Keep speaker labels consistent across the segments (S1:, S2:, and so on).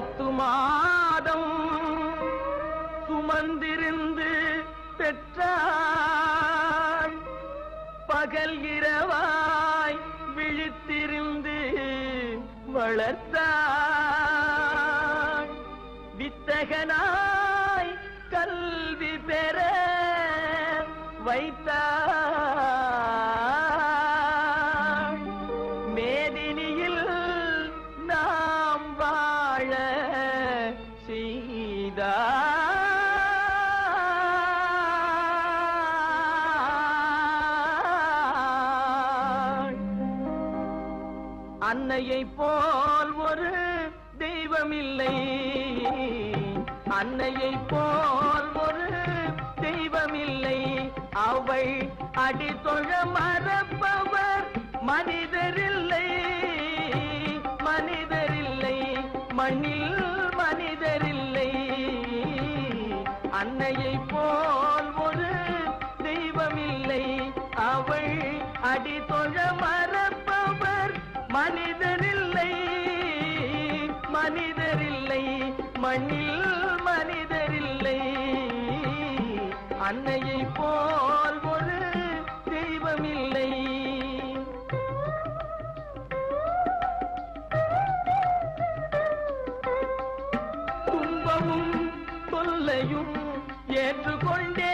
S1: பத்து மாதம் சுமந்திருந்து பெற்றாள் பகல் இரவாய் விழித்திருந்து வளர்த்தாள் வித்தகனாய் கல்வி பெற வைத்தாள் மேதினியில் நாம் வாழ செய்தாள் அன்னையை போல் ஒரு தெய்வமில்லை அன்னையை போல் ஒரு தெய்வமில்லை அவள் அடித்தொழ மறப்பவர் மனிதரில்லை மனிதரில்லை மண்ணில் மனிதரில்லை அன்னையை போல் ஒரு தெய்வமில்லை அவள் அடித்தொழ மறப்பவர் மனிதரில்லை மனிதரில்லை மண்ணில் மனிதரில்லை அன்னையை போல் ஒரு தெய்வமில்லை துன்பமும் தொல்லையும் ஏற்றுக்கொண்டே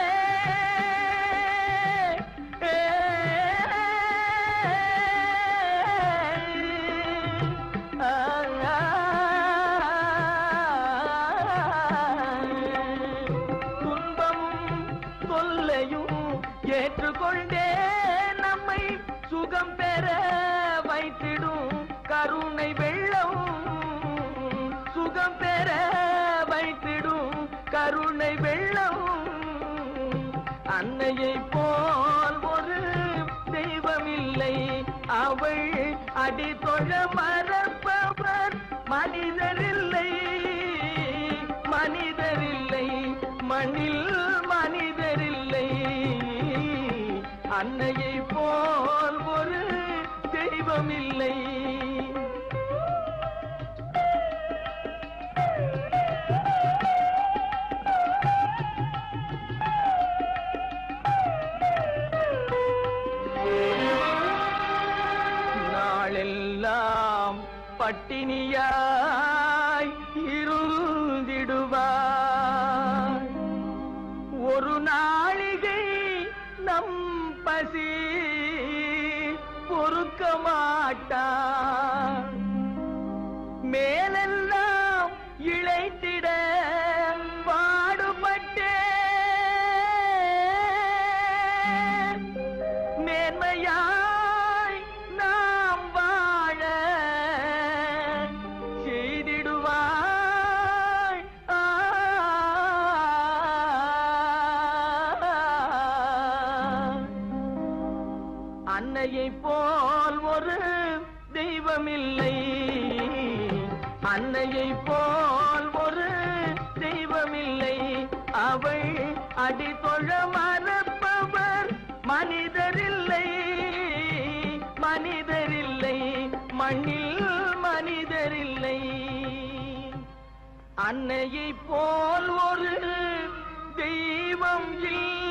S1: துன்பமும் தொல்லையும் ஏற்றுக்கொண்டே நம்மை சுகம் பெற வைத்திடும் கருணை வெள்ளம் சுகம் பெற வைத்திடும் கருணை வெள்ளம் அன்னையை போல் ஒரு தெய்வமில்லை அவள் அடித்தொழ மறப்பவர் மனிதரில்லை மனிதரில்லை மண்ணில் மனிதரில்லை அன்னையை போல் ஒரு தெய்வமில்லை நாளெல்லாம் பட்டினியாய் இருந்திடுவார் ஒரு நாளிகை நம் பசி பொறுக்க மாட்டார் மேலெல்லாம் இழைத்திட பாடுபட்டேன் மேன்மையாய் நாம் வாழ செய்திடுவாய் ஆ. அன்னையை போல் ஒரு தெய்வமில்லை அன்னையை போல் ஒரு தெய்வமில்லை அவள் அடித்தொழ மறப்பவர் மனிதரில்லை மனிதரில்லை மண்ணில் மனிதரில்லை அன்னையை போல் ஒரு தெய்வம் இல்லை